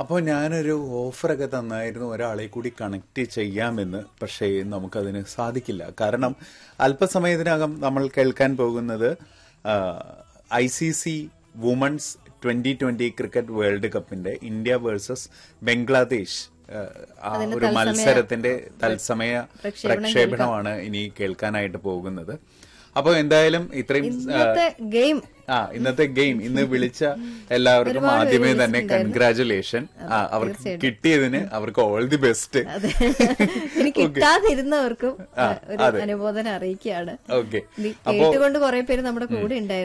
അപ്പോൾ ഞാനൊരു ഓഫറൊക്കെ തന്നായിരുന്നു ഒരാളെ കൂടി കണക്ട് ചെയ്യാമെന്ന് പക്ഷേ നമുക്കതിന് സാധിക്കില്ല കാരണം അല്പസമയത്തിനകം നമ്മൾ കേൾക്കാൻ പോകുന്നത് I C C women's twenty twenty cricket world കപ്പിന്റെ ഇന്ത്യ വേഴ്സസ് ബംഗ്ലാദേശ് ആ, ആ ഒരു മത്സരത്തിന്റെ തത്സമയ പ്രക്ഷേപണമാണ് ഇനി കേൾക്കാനായിട്ട് പോകുന്നത് അപ്പോൾ എന്തായാലും ഇത്രയും ആ, ഇന്നത്തെ ഗെയിം ആ ഇന്നത്തെ ഗെയിം ഇന്ന് വിളിച്ച എല്ലാവർക്കും ആദ്യമേ തന്നെ കൺഗ്രാചുലേഷൻ ആ അവർക്ക് കിട്ടിയതിന് അവർക്ക് ഓൾ ദി ബെസ്റ്റ് അതെ ഇനി കിട്ടാതിരുന്നവർക്കും ഒരു അനുബോധന അറിയിക്കുകയാണ് ഓക്കെ ഇത് കേട്ടുകൊണ്ട് കുറെ പേര് നമ്മുടെ കൂടെ ഉണ്ടായിരുന്നു